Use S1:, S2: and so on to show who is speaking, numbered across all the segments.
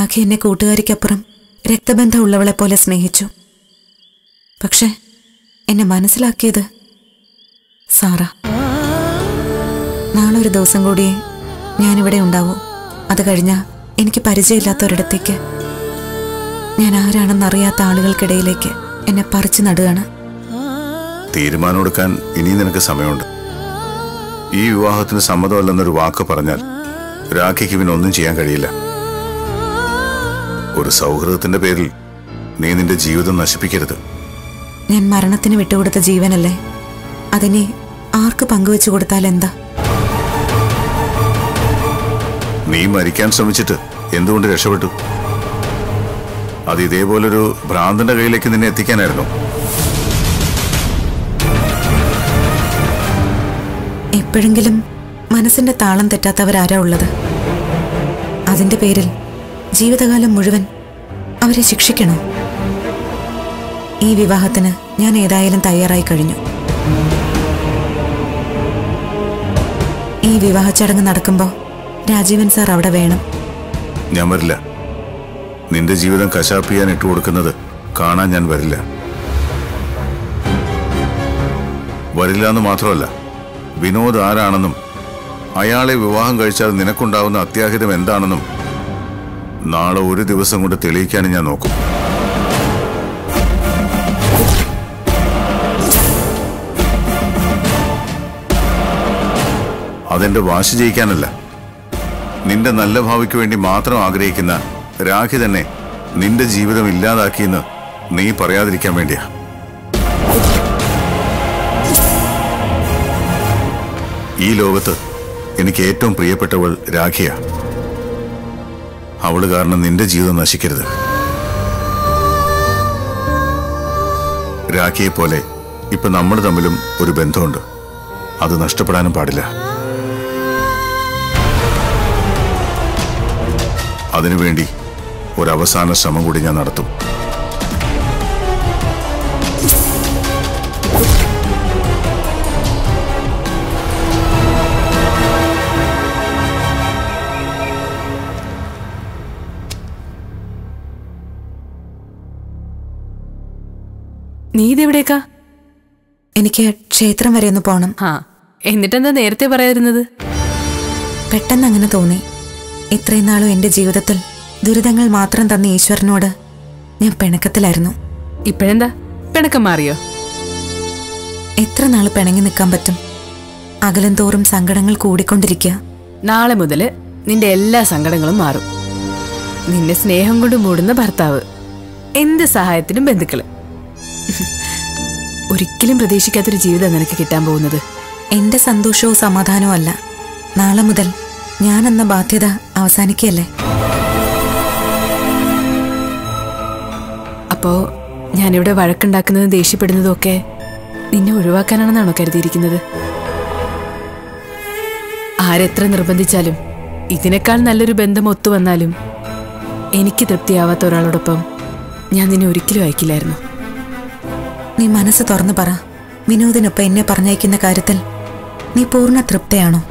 S1: രാഖി എന്നെ കൂട്ടുകാരിക്കപ്പുറം രക്തബന്ധമുള്ളവളെ പോലെ സ്നേഹിച്ചു പക്ഷെ എന്നെ മനസ്സിലാക്കിയത് സാറ നാളെ ഒരു ദിവസം കൂടിയേ ഞാനിവിടെ ഉണ്ടാവൂ അത് കഴിഞ്ഞാ എനിക്ക് പരിചയമില്ലാത്തൊരിടത്തേക്ക് ഞാൻ ആരാണെന്നറിയാത്ത ആളുകൾക്കിടയിലേക്ക് എന്നെ പറിച്ചു നടുകയാണ്
S2: തീരുമാനമെടുക്കാൻ ഇനി നിനക്ക് സമയമുണ്ട് ഈ വിവാഹത്തിന് സമ്മതമല്ലെന്നൊരു വാക്ക് പറഞ്ഞാൽ രാഖിക്ക് ഇവനൊന്നും ചെയ്യാൻ കഴിയില്ല ഒരു സൗഹൃദത്തിന്റെ പേരിൽ നീ നിന്റെ ജീവിതം നശിപ്പിക്കരുത്
S1: ഞാൻ മരണത്തിന് വിട്ടുകൊടുത്ത ജീവനല്ലേ അതിനെ ആർക്ക് പങ്കുവെച്ചു കൊടുത്താൽ എന്താ
S2: നീ മരിക്കാൻ ശ്രമിച്ചിട്ട് എന്തുകൊണ്ട് രക്ഷപ്പെട്ടു അത് ഇതേപോലൊരു ഭ്രാന്തന്റെ കയ്യിലേക്ക് നിന്നെ എത്തിക്കാനായിരുന്നു
S1: എപ്പോഴെങ്കിലും മനസ്സിന്റെ താളം തെറ്റാത്തവരാരാ ഉള്ളത് അതിന്റെ പേരിൽ ജീവിതകാലം മുഴുവൻ അവരെ ശിക്ഷിക്കണോ ഈ വിവാഹത്തിന് ഞാൻ ഏതായാലും തയ്യാറായി കഴിഞ്ഞു ഈ വിവാഹ ചടങ്ങ് നടക്കുമ്പോ രാജീവൻ സാർ അവിടെ വേണം
S2: ഞാൻ വരില്ല നിന്റെ ജീവിതം കശാപ്പ് ചെയ്യാൻ ഇട്ടുകൊടുക്കുന്നത് കാണാൻ ഞാൻ വരില്ല വരില്ല എന്ന് മാത്രമല്ല വിനോദ് ആരാണെന്നും അയാളെ വിവാഹം കഴിച്ചാൽ നിനക്കുണ്ടാവുന്ന അത്യാഹിതം എന്താണെന്നും നാളെ ഒരു ദിവസം കൊണ്ട് തെളിയിക്കാൻ ഞാൻ നോക്കും അതെന്റെ വാശി ജയിക്കാനല്ല നിന്റെ നല്ല ഭാവിക്ക് വേണ്ടി മാത്രം ആഗ്രഹിക്കുന്ന രാഖി തന്നെ നിന്റെ ജീവിതം ഇല്ലാതാക്കിയെന്ന് നീ പറയാതിരിക്കാൻ വേണ്ടിയാ ഈ ലോകത്ത് എനിക്ക് ഏറ്റവും പ്രിയപ്പെട്ടവൾ രാഖിയ അവള് കാരണം നിന്റെ ജീവിതം നശിക്കരുത് രാഖിയെ പോലെ ഇപ്പൊ നമ്മൾ തമ്മിലും ഒരു ബന്ധമുണ്ട് അത് നഷ്ടപ്പെടാനും പാടില്ല അതിനുവേണ്ടി ഒരവസാന ശ്രമം കൂടി ഞാൻ നടത്തും
S3: നീ ഇതെവിടേക്കാ
S1: എനിക്ക് ക്ഷേത്രം വരെ ഒന്ന് പോണം
S3: ആ എന്നിട്ടെന്താ നേരത്തെ പറയാതിരുന്നത്
S1: പെട്ടെന്ന് അങ്ങനെ തോന്നി ഇത്രയും നാളും എന്റെ ജീവിതത്തിൽ ദുരിതങ്ങൾ മാത്രം തന്ന ഈശ്വരനോട് ഞാൻ പിണക്കത്തിലായിരുന്നു
S3: ഇപ്പോഴെന്താ പിണക്കം മാറിയോ
S1: എത്ര നാൾ പിണങ്ങി നിൽക്കാൻ പറ്റും അകലം തോറും സങ്കടങ്ങൾ കൂടിക്കൊണ്ടിരിക്കുക
S3: നാളെ മുതല് നിന്റെ എല്ലാ സങ്കടങ്ങളും മാറും നിന്നെ സ്നേഹം കൊണ്ട് മൂടുന്ന ഭർത്താവ് എന്ത് സഹായത്തിനും ബന്ധുക്കള് ഒരിക്കലും പ്രതീക്ഷിക്കാത്തൊരു ജീവിതം നിനക്ക് കിട്ടാൻ പോകുന്നത്
S1: എന്റെ സന്തോഷവും സമാധാനവും അല്ല നാളെ മുതൽ ഞാൻ എന്ന ബാധ്യത അവസാനിക്കുകയല്ലേ
S3: അപ്പോ ഞാനിവിടെ വഴക്കുണ്ടാക്കുന്നതും ദേഷ്യപ്പെടുന്നതും ഒക്കെ നിന്നെ ഒഴിവാക്കാനാണെന്നാണോ കരുതിയിരിക്കുന്നത് ആരെത്ര നിർബന്ധിച്ചാലും ഇതിനേക്കാൾ നല്ലൊരു ബന്ധം ഒത്തുവന്നാലും എനിക്ക് തൃപ്തിയാവാത്ത ഒരാളോടൊപ്പം ഞാൻ നിന്നെ ഒരിക്കലും അയക്കില്ലായിരുന്നു
S1: നീ മനസ്സ് തുറന്നു പറ വിനോദിനൊപ്പം എന്നെ പറഞ്ഞയക്കുന്ന കാര്യത്തിൽ നീ പൂർണ്ണ തൃപ്തയാണോ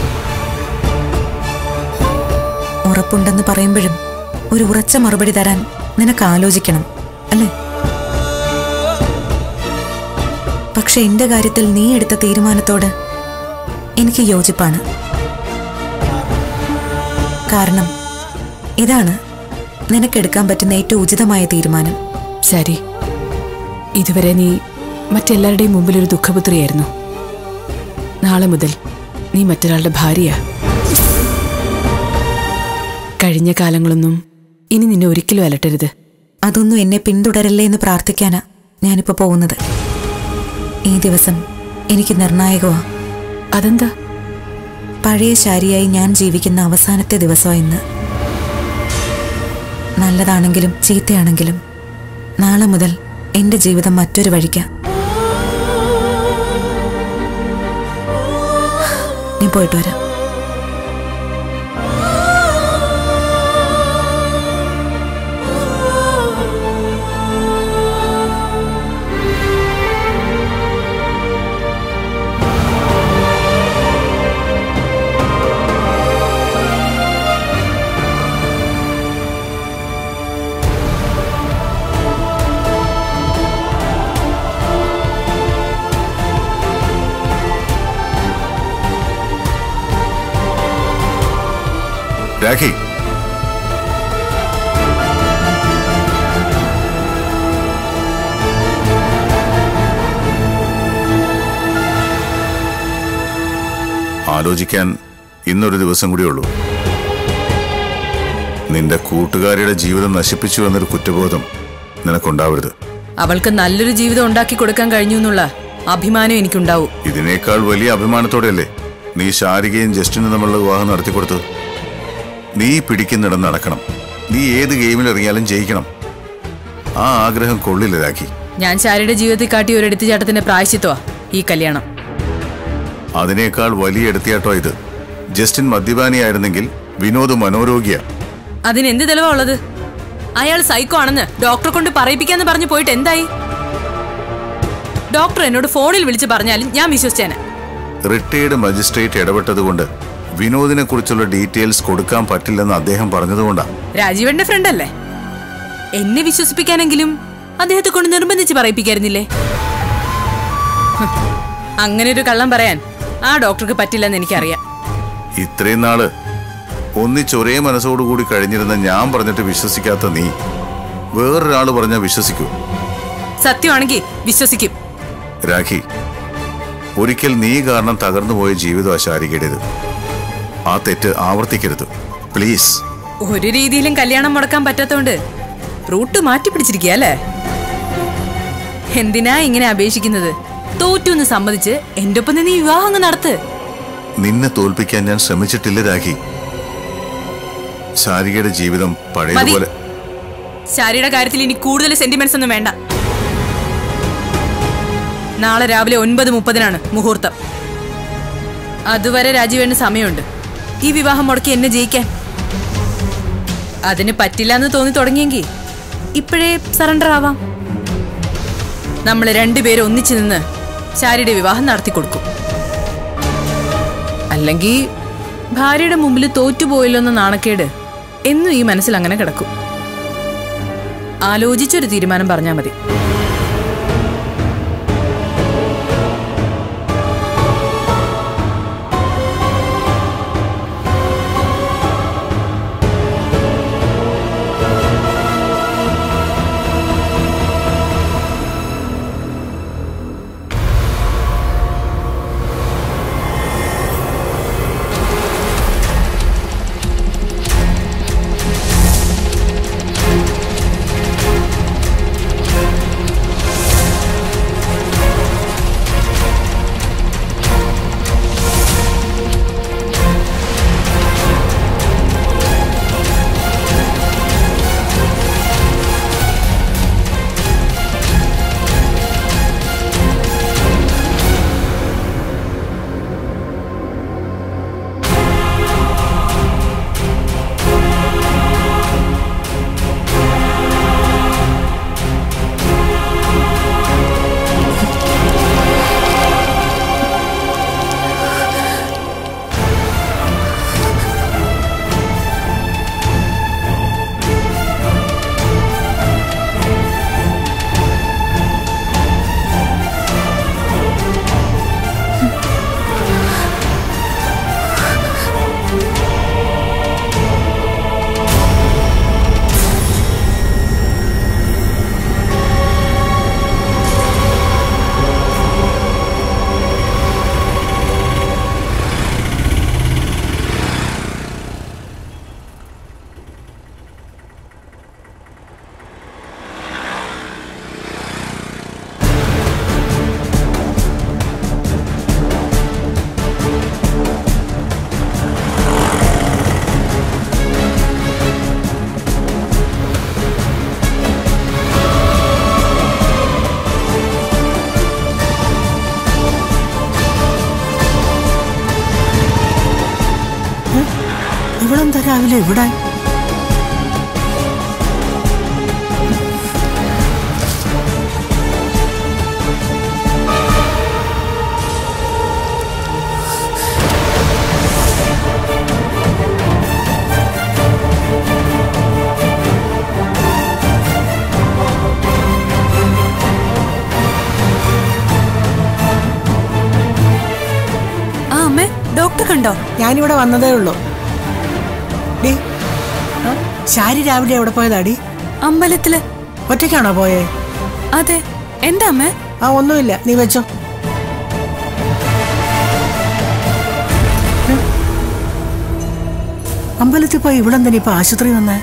S1: ഉറപ്പുണ്ടെന്ന് പറയുമ്പോഴും ഒരു ഉറച്ച മറുപടി തരാൻ നിനക്ക് ആലോചിക്കണം അല്ലേ പക്ഷെ എന്റെ കാര്യത്തിൽ നീ എടുത്ത തീരുമാനത്തോട് എനിക്ക് യോജിപ്പാണ് കാരണം ഇതാണ് നിനക്കെടുക്കാൻ പറ്റുന്ന ഏറ്റവും ഉചിതമായ തീരുമാനം
S3: ശരി ഇതുവരെ നീ മറ്റെല്ലാവരുടെയും മുമ്പിൽ ഒരു ദുഃഖപുത്രിയായിരുന്നു നാളെ മുതൽ നീ മറ്റൊരാളുടെ ഭാര്യയാ കഴിഞ്ഞ കാലങ്ങളൊന്നും ഇനി നിന്നെ ഒരിക്കലും അലട്ടരുത്
S1: അതൊന്നും എന്നെ പിന്തുടരല്ലേ എന്ന് പ്രാർത്ഥിക്കാനാ ഞാനിപ്പോ പോകുന്നത് ഈ ദിവസം എനിക്ക് നിർണായകമാ
S3: അതെന്താ
S1: പഴയ ശാരിയായി ഞാൻ ജീവിക്കുന്ന അവസാനത്തെ ദിവസമാണ് ഇന്ന് നല്ലതാണെങ്കിലും ചീത്തയാണെങ്കിലും നാളെ മുതൽ എന്റെ ജീവിതം മറ്റൊരു വഴിക്കാ ഞാൻ പോയിട്ട് വരാം
S2: രാഖി ആലോചിക്കാൻ ഇന്നൊരു ദിവസം കൂടിയേ ഉള്ളൂ നിന്റെ കൂട്ടുകാരിയുടെ ജീവിതം നശിപ്പിച്ചു എന്നൊരു കുറ്റബോധം നിനക്കുണ്ടാവരുത്
S3: അവൾക്ക് നല്ലൊരു ജീവിതം ഉണ്ടാക്കി കൊടുക്കാൻ കഴിഞ്ഞു എന്നുള്ള അഭിമാനം എനിക്കുണ്ടാവും
S2: ഇതിനേക്കാൾ വലിയ അഭിമാനത്തോടെയല്ലേ നീ ശാരികയും ജസ്റ്റിനും തമ്മിലുള്ള വിവാഹം നടത്തിക്കൊടുത്തത് നീ പിടിക്കുന്നിടം നടക്കണം നീ ഏത് ഗെയിമിൽ ഇറങ്ങിയാലും ജയിക്കണം ആ ആഗ്രഹം കൊള്ളില്ല രാഖി
S3: ഞാൻ ശാരിയുടെ ജീവിതത്തിൽ കാട്ടിയ ഒരു എടുത്തുചാട്ടത്തിന്റെ പ്രായശ്ചിത്വമാ ഈ കല്യാണം
S2: അതിനേക്കാൾ വലിയ എടുത്തിയാട്ടോ ഇത് ജസ്റ്റിൻ മദ്യപാനിയായിരുന്നെങ്കിൽ വിനോദ് മനോരോഗിയ
S3: അതിന് എന്ത് തെളിവാ ഉള്ളത് അയാൾ സൈക്കോ ആണെന്ന് ഡോക്ടറെ കൊണ്ട് പറയിപ്പിക്കാന്ന് പറഞ്ഞു പോയിട്ട് എന്തായി ഡോക്ടർ എന്നോട് ഫോണിൽ വിളിച്ച് പറഞ്ഞാലും ഞാൻ വിശ്വസിച്ചേനെ
S2: റിട്ടയേർഡ് മജിസ്ട്രേറ്റ് ഇടപെട്ടതുകൊണ്ട് വിനോദിനെ കുറിച്ചുള്ള ഡീറ്റെയിൽസ് കൊടുക്കാൻ പറ്റില്ലെന്ന് അദ്ദേഹം പറഞ്ഞതുകൊണ്ടാണ്
S3: രാജീവന്റെ ഫ്രണ്ട് അല്ലേ എന്നെ വിശ്വസിപ്പിക്കാനെങ്കിലും അദ്ദേഹത്തെ കൊണ്ട് നിർബന്ധിച്ച് പറയിപ്പിക്കായിരുന്നില്ലേ ഹ്, അങ്ങനെ ഒരു കള്ളം പറയാൻ ആ ഡോക്ടർക്ക് പറ്റില്ലെന്ന് എനിക്കറിയാം
S2: ഇത്രയും നാള് ഒന്നിച്ചൊരേ മനസ്സോടുകൂടി കഴിഞ്ഞിരുന്ന ഞാൻ പറഞ്ഞിട്ട് വിശ്വസിക്കാത്ത നീ വേറൊരാൾ പറഞ്ഞാൽ വിശ്വസിക്കൂ
S3: സത്യമാണെങ്കിൽ വിശ്വസിക്കും
S2: രാഖി ഒരിക്കൽ നീ കാരണം തകർന്നുപോയ ജീവിതം ശാരികയുടേത് ആ തെറ്റ് ആവർത്തിക്കരുത് പ്ലീസ്
S3: ഒരു രീതിയിലും കല്യാണം മുടക്കാൻ പറ്റാത്തോണ്ട് റൂട്ട് മാറ്റി പിടിച്ചിരിക്കുക അല്ലേ എന്തിനാ ഇങ്ങനെ അപേക്ഷിക്കുന്നത് തോറ്റു എന്ന് സമ്മതിച്ച് എന്റെ ഒപ്പം നിന്ന് ഈ വിവാഹം അങ്ങ് നടത്ത്
S2: നിന്നെ തോൽപ്പിക്കാൻ ഞാൻ ശ്രമിച്ചിട്ടില്ല രാഖി ശാരികയുടെ ജീവിതം പഴയതുപോലെ
S3: ശാരിയുടെ കാര്യത്തിൽ ഇനി കൂടുതൽ സെന്റിമെന്റ്സ് ഒന്നും വേണ്ട നാളെ രാവിലെ ഒൻപത് മുപ്പതിനാണ് മുഹൂർത്തം അതുവരെ രാജീവേന് സമയമുണ്ട് ഈ വിവാഹം മുടക്കി എന്നെ ജയിക്കാൻ അതിന് പറ്റില്ല എന്ന് തോന്നി തുടങ്ങിയെങ്കിൽ ഇപ്പോഴേ സറണ്ടർ ആവാം നമ്മൾ രണ്ടുപേരും ഒന്നിച്ചു നിന്ന് ശാരിയുടെ വിവാഹം നടത്തി കൊടുക്കും അല്ലെങ്കിൽ ഭാര്യയുടെ മുമ്പിൽ തോറ്റുപോയല്ലോ എന്ന നാണക്കേട് എന്നും ഈ മനസ്സിൽ അങ്ങനെ കിടക്കും ആലോചിച്ചൊരു തീരുമാനം പറഞ്ഞാൽ മതി
S4: ഇവളെന്താ രാവിലെ ഇവിടെ
S1: ആ അമ്മേ ഡോക്ടർ കണ്ടോ
S4: ഞാനിവിടെ വന്നതേ ഉള്ളൂ ഡി ശാരി രാവിലെ എവിടെ പോയതാടി
S3: അമ്പലത്തില്
S4: ഒറ്റയ്ക്കാണോ പോയേ
S3: അതെ എന്താ അമ്മേ
S4: ആ ഒന്നുമില്ല നീ വെച്ചോ ഉം. അമ്പലത്തിൽ പോയി ഇവിടെ എന്തിനാ ഇപ്പൊ ആശുപത്രി വന്നേ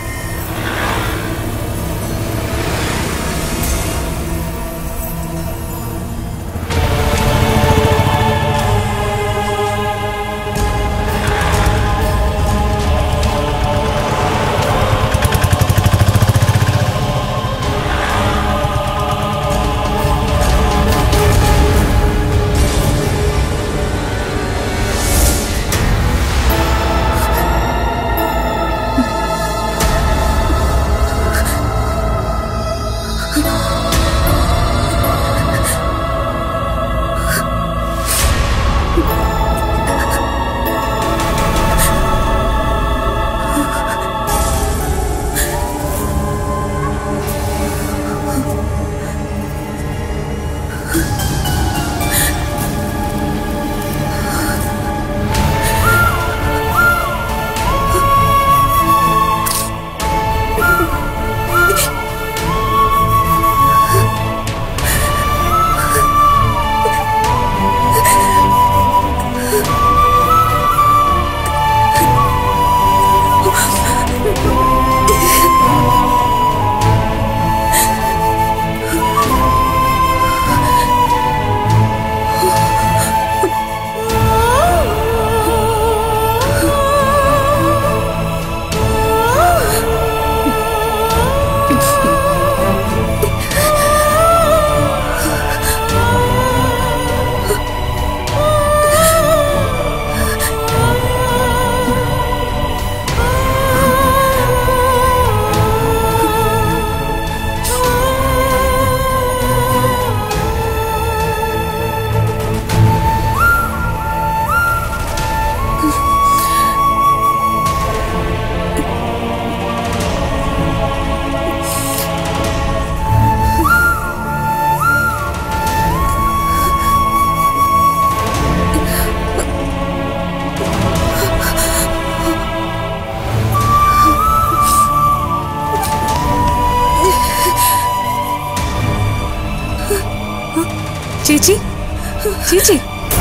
S1: ചേച്ചി ചേച്ചി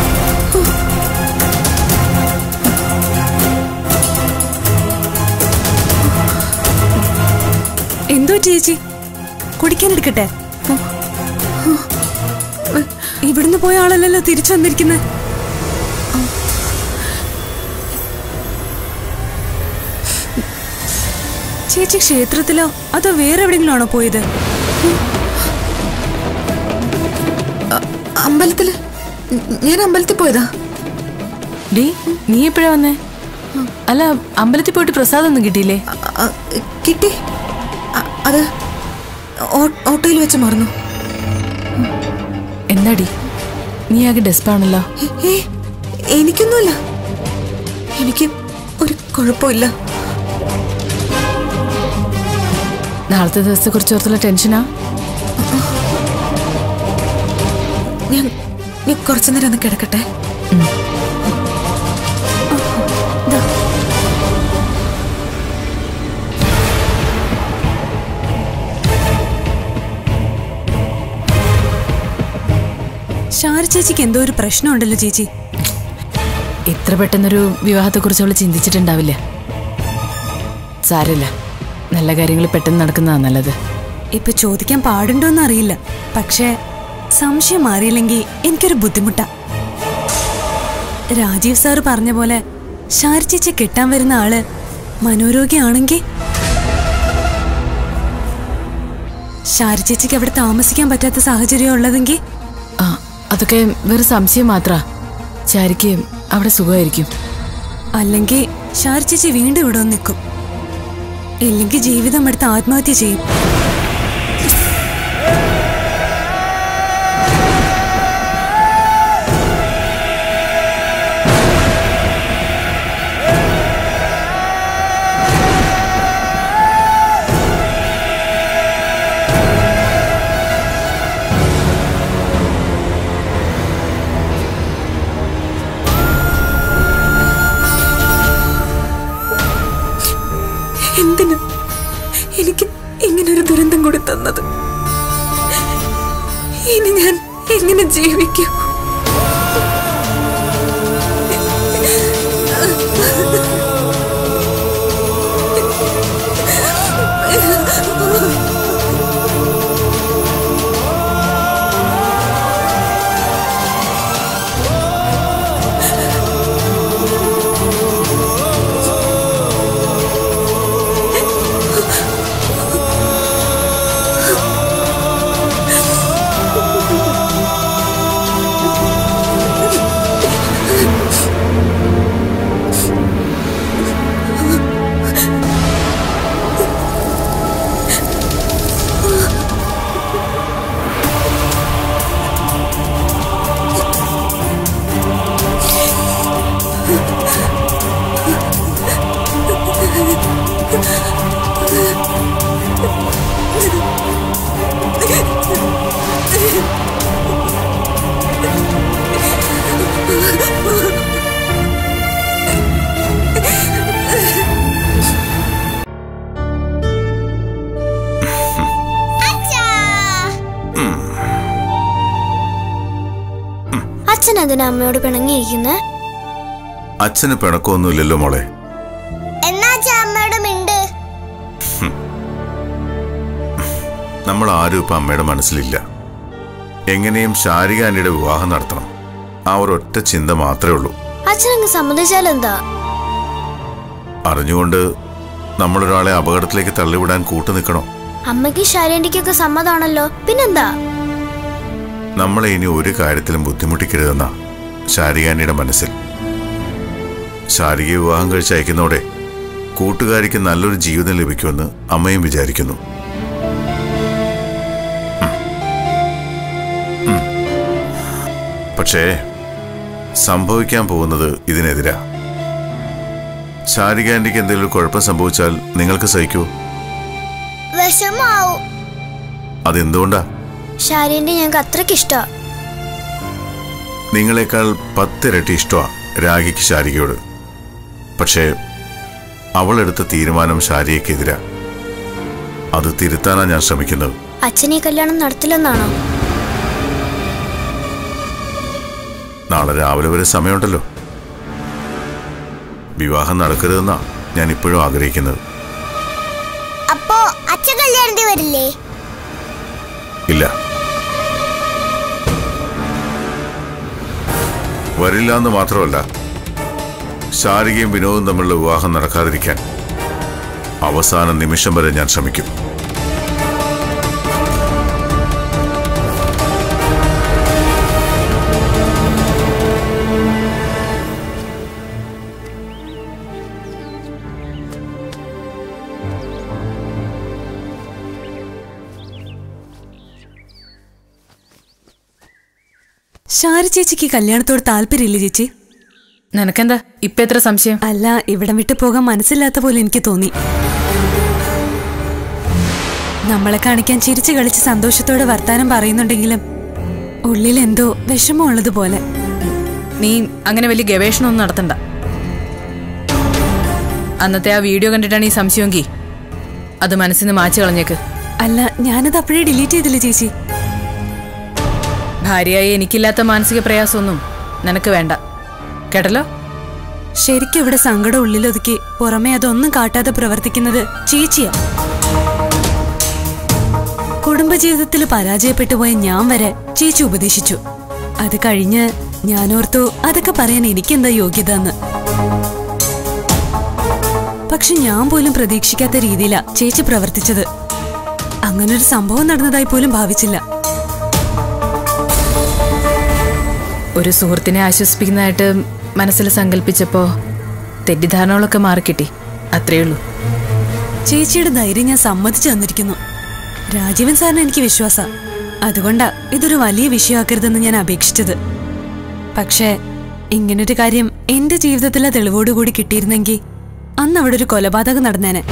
S1: എന്തോ ചേച്ചി കുടിക്കാൻ എടുക്കട്ടെ ഇവിടുന്ന് പോയ ആളല്ലല്ലോ തിരിച്ചു വന്നിരിക്കുന്നത് ചേച്ചി ക്ഷേത്രത്തിലോ അതോ വേറെ എവിടെയെങ്കിലും ആണോ പോയത്
S5: അമ്പലത്തില് ഞാൻ അമ്പലത്തിൽ പോയതാ
S3: ഡീ നീ എപ്പോഴാ വന്നേ അല്ല അമ്പലത്തിൽ പോയിട്ട് പ്രസാദം ഒന്നും കിട്ടിയില്ലേ
S5: അ- അ- കിട്ടി അ- അത് ഓ- ഓട്ടോയിൽ വെച്ച് മറന്നു
S3: എന്താടി നീ ആകെ ഡെസ്പാണല്ലോ
S5: ഏ എനിക്കൊന്നുമില്ല എനിക്ക് ഒരു കുഴപ്പമില്ല
S3: നാളത്തെ ദിവസത്തെ കുറിച്ച് ഓർത്തുള്ള ടെൻഷനാ
S5: ഞാൻ ഞാൻ കുറച്ചു നേരം ഒന്ന് കിടക്കട്ടെ
S1: ഷാര ചേച്ചിക്ക് എന്തോ ഒരു പ്രശ്നമുണ്ടല്ലോ ചേച്ചി
S3: ഇത്ര പെട്ടെന്നൊരു വിവാഹത്തെക്കുറിച്ച് അവള് ചിന്തിച്ചിട്ടുണ്ടാവില്ല സാരമില്ല നല്ല കാര്യങ്ങൾ പെട്ടെന്ന് നടക്കുന്നതാ നല്ലത്
S1: ഇപ്പൊ ചോദിക്കാൻ പാടുണ്ടോന്ന് അറിയില്ല പക്ഷേ സംശയം മാറിയില്ലെങ്കിൽ എനിക്കൊരു ബുദ്ധിമുട്ടാ രാജീവ് സാറ് പറഞ്ഞ പോലെ ഷാര ചേച്ചി കെട്ടാൻ വരുന്ന ആള് മനോരോഗിയാണെങ്കിൽ ഷാര ചേച്ചിക്ക് അവിടെ താമസിക്കാൻ പറ്റാത്ത സാഹചര്യം ഉള്ളതെങ്കിൽ
S3: ആ അതൊക്കെ വെറും സംശയം മാത്ര ചാരിക്ക് അവിടെ സുഖമായിരിക്കും
S1: അല്ലെങ്കിൽ ഷാര ചേച്ചി വീണ്ടും ഇവിടെ വന്ന് നിൽക്കും ഇല്ലെങ്കിൽ ജീവിതം എടുത്ത് ആത്മഹത്യ ചെയ്യും
S5: ഇനി ഞാൻ എങ്ങനെ ജീവിക്കും
S6: അച്ഛൻ അതിന് അമ്മയോട് പിണങ്ങിയിരിക്കുന്നത്
S2: അച്ഛന് പിണക്കമൊന്നുമില്ലല്ലോ മോളെ
S6: എന്നാ അച്ഛൻ അമ്മയോട് മിണ്ട്
S2: നമ്മൾ ആരും ഇപ്പൊ അമ്മയുടെ മനസ്സിലില്ല എങ്ങനെയും ശാരിക ആന്റിയുടെ വിവാഹം നടത്തണം ആ ഒരൊറ്റ ചിന്ത മാത്രമേ ഉള്ളൂ
S6: അച്ഛനങ്ങ് സമ്മതിച്ചാലെന്താ
S2: അറിഞ്ഞുകൊണ്ട് നമ്മളൊരാളെ അപകടത്തിലേക്ക് തള്ളിവിടാൻ കൂട്ടു നിൽക്കണോ
S6: അമ്മയ്ക്ക് ശാരീരിക്കൊക്കെ സമ്മതമാണല്ലോ പിന്നെന്താ
S2: നമ്മളെ ഇനി ഒരു കാര്യത്തിലും ബുദ്ധിമുട്ടിക്കരുതെന്ന ശാരികാനിയുടെ മനസ്സിൽ ശാരിക വിവാഹം കഴിച്ച് അയക്കുന്നതോടെ കൂട്ടുകാരിക്ക് നല്ലൊരു ജീവിതം ലഭിക്കുമെന്ന് അമ്മയും വിചാരിക്കുന്നു ഉം. ഉം. പക്ഷേ സംഭവിക്കാൻ പോകുന്നത് ഇതിനെതിരാ ശാരിക ആന്റിക്ക് എന്തെങ്കിലും ഒരു കുഴപ്പം സംഭവിച്ചാൽ നിങ്ങൾക്ക് സഹിക്കൂ
S6: വിഷമാവും
S2: അതെന്തുകൊണ്ടാ
S6: ശാരീന്റെ ഞങ്ങൾക്ക് അത്രയ്ക്ക് ഇഷ്ടാ
S2: നിങ്ങളെക്കാൾ പത്തിരട്ടി ഇഷ്ടമാണ് രാഗിക്ക് ശാരികയോട് പക്ഷേ അവളെടുത്ത തീരുമാനം ശാരികയ്ക്കെതിരാ അത് തിരുത്താനാ ഞാൻ ശ്രമിക്കുന്നത്
S6: അച്ഛൻ ഈ കല്യാണം നടത്തില്ലെന്നാണോ
S2: നാളെ രാവിലെ വരെ സമയമുണ്ടല്ലോ വിവാഹം നടക്കരുതെന്നാ ഞാൻ ഇപ്പോഴും ആഗ്രഹിക്കുന്നത്
S6: അപ്പോ അച്ഛൻ കല്യാണത്തിൽ വരില്ലേ
S2: ഇല്ല വരില്ല എന്ന് മാത്രമല്ല ശാരികയും വിനോദും തമ്മിലുള്ള വിവാഹം നടക്കാതിരിക്കാൻ അവസാന നിമിഷം വരെ ഞാൻ ശ്രമിക്കും
S5: ഷാരി ചേച്ചിക്ക് കല്യാണത്തോട് താല്പര്യമില്ല ചേച്ചി
S3: നിനക്കെന്താ ഇപ്പൊ എത്ര സംശയം
S5: അല്ല ഇവിടം വിട്ടു പോകാൻ മനസ്സില്ലാത്ത പോലെ എനിക്ക് തോന്നി നമ്മളെ കാണിക്കാൻ ചിരിച്ചു കളിച്ച് സന്തോഷത്തോടെ വർത്താനം പറയുന്നുണ്ടെങ്കിലും ഉള്ളിൽ എന്തോ വിഷമമുള്ളതുപോലെ
S3: നീ അങ്ങനെ വലിയ ഗവേഷണമൊന്നും നടത്തണ്ട അന്നത്തെ ആ വീഡിയോ കണ്ടിട്ടാണ് ഈ സംശയമെങ്കിൽ അത് മനസ്സിൽ നിന്ന് മാച്ചു കളഞ്ഞേക്ക്
S5: അല്ല ഞാനത് അപ്പോഴേ ഡിലീറ്റ് ചെയ്തില്ല ചേച്ചി
S3: ഭാര്യയായി എനിക്കില്ലാത്ത മാനസിക പ്രയാസമൊന്നും നിനക്ക് വേണ്ട കേട്ടല്ലോ
S5: ശരിക്കും ഇവിടെ സങ്കടം ഉള്ളിലൊതുക്കി പുറമെ അതൊന്നും കാട്ടാതെ പ്രവർത്തിക്കുന്നത് ചേച്ചിയാ കുടുംബജീവിതത്തിൽ പരാജയപ്പെട്ടു പോയ ഞാൻ വരെ ചേച്ചി ഉപദേശിച്ചു അത് കഴിഞ്ഞ് ഞാനോർത്തു അതൊക്കെ പറയാൻ എനിക്കെന്താ യോഗ്യത എന്ന് പക്ഷെ ഞാൻ പോലും പ്രതീക്ഷിക്കാത്ത രീതിയിലാ ചേച്ചി പ്രവർത്തിച്ചത് അങ്ങനൊരു സംഭവം നടന്നതായി പോലും ഭാവിച്ചില്ല
S3: ഒരു സുഹൃത്തിനെ ആശ്വസിപ്പിക്കുന്നതായിട്ട് മനസ്സിൽ സങ്കല്പിച്ചപ്പോ തെറ്റിദ്ധാരണകളൊക്കെ മാറിക്കിട്ടി അത്രേ ഉള്ളൂ
S5: ചേച്ചിയുടെ ധൈര്യം ഞാൻ സമ്മതിച്ചു തന്നിരിക്കുന്നു രാജീവൻ സാറിന് എനിക്ക് വിശ്വാസ അതുകൊണ്ടാ ഇതൊരു വലിയ വിഷയമാക്കരുതെന്ന് ഞാൻ അപേക്ഷിച്ചത് പക്ഷേ ഇങ്ങനൊരു കാര്യം എന്റെ ജീവിതത്തിലെ തെളിവോടുകൂടി കിട്ടിയിരുന്നെങ്കിൽ അന്ന് അവിടെ ഒരു കൊലപാതകം നടന്നേനെ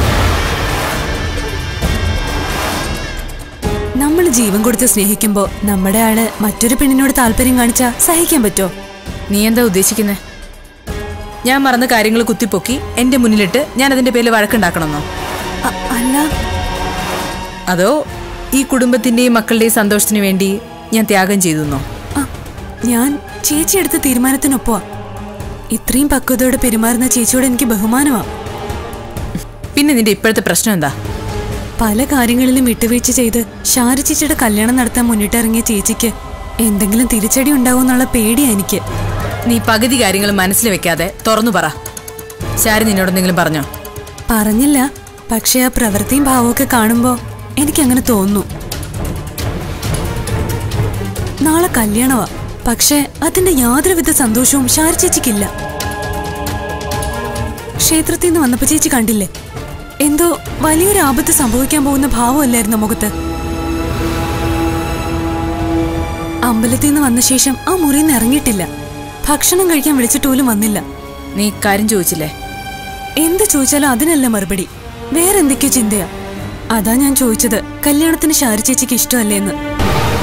S5: നമ്മൾ ജീവൻ കൊടുത്ത് സ്നേഹിക്കുമ്പോ നമ്മുടെ ആള് മറ്റൊരു പെണ്ണിനോട് താല്പര്യം കാണിച്ചാ സഹിക്കാൻ പറ്റോ
S3: നീ എന്താ ഉദ്ദേശിക്കുന്നേ ഞാൻ മറന്ന കാര്യങ്ങൾ കുത്തിപ്പൊക്കി എന്റെ മുന്നിലിട്ട് ഞാൻ അതിന്റെ പേരിൽ വഴക്കുണ്ടാക്കണമെന്നോ
S5: അ- അല്ല
S3: അതോ ഈ കുടുംബത്തിന്റെയും മക്കളുടെയും സന്തോഷത്തിന് വേണ്ടി ഞാൻ ത്യാഗം ചെയ്തു എന്നോ
S5: ആ ഞാൻ ചേച്ചി എടുത്ത തീരുമാനത്തിനൊപ്പമാ ഇത്രയും പക്വതയോടെ പെരുമാറുന്ന ചേച്ചിയോട് എനിക്ക് ബഹുമാനമാ
S3: പിന്നെ നിന്റെ ഇപ്പോഴത്തെ പ്രശ്നം എന്താ
S5: പല കാര്യങ്ങളിലും വിട്ടുവീഴ്ച ചെയ്ത് ഷാര ചേച്ചിയുടെ കല്യാണം നടത്താൻ മുന്നിട്ടിറങ്ങിയ ചേച്ചിക്ക് എന്തെങ്കിലും തിരിച്ചടി ഉണ്ടാവുമെന്നുള്ള പേടിയാ എനിക്ക്
S3: നീ പകുതി കാര്യങ്ങൾ മനസ്സിൽ വെക്കാതെ തുറന്നു പറ ശാരി നിന്നോട് എന്തെങ്കിലും പറഞ്ഞോ
S5: പറഞ്ഞില്ല പക്ഷെ ആ പ്രവൃത്തിയും ഭാവമൊക്കെ കാണുമ്പോ എനിക്കങ്ങനെ തോന്നുന്നു നാളെ കല്യാണമാ പക്ഷെ അതിന്റെ യാതൊരുവിധ സന്തോഷവും ഷാര ചേച്ചിക്കില്ല ക്ഷേത്രത്തിൽ നിന്ന് വന്നപ്പോ ചേച്ചി കണ്ടില്ലേ എന്തോ വലിയൊരു ആപത്ത് സംഭവിക്കാൻ പോകുന്ന ഭാവമല്ലായിരുന്നു മുഖത്ത് അമ്പലത്തിൽ നിന്ന് വന്ന ശേഷം ആ മുറിയിൽ നിന്ന് ഇറങ്ങിയിട്ടില്ല ഭക്ഷണം കഴിക്കാൻ വിളിച്ചിട്ട് പോലും വന്നില്ല
S3: നീ കാര്യം ചോദിച്ചില്ലേ
S5: എന്ത് ചോദിച്ചാലും അതിനല്ല മറുപടി വേറെന്തൊക്കെയോ ചിന്തയാ അതാ ഞാൻ ചോദിച്ചത് കല്യാണത്തിന് ഷാരി ചേച്ചിക്ക് ഇഷ്ടമല്ലേന്ന്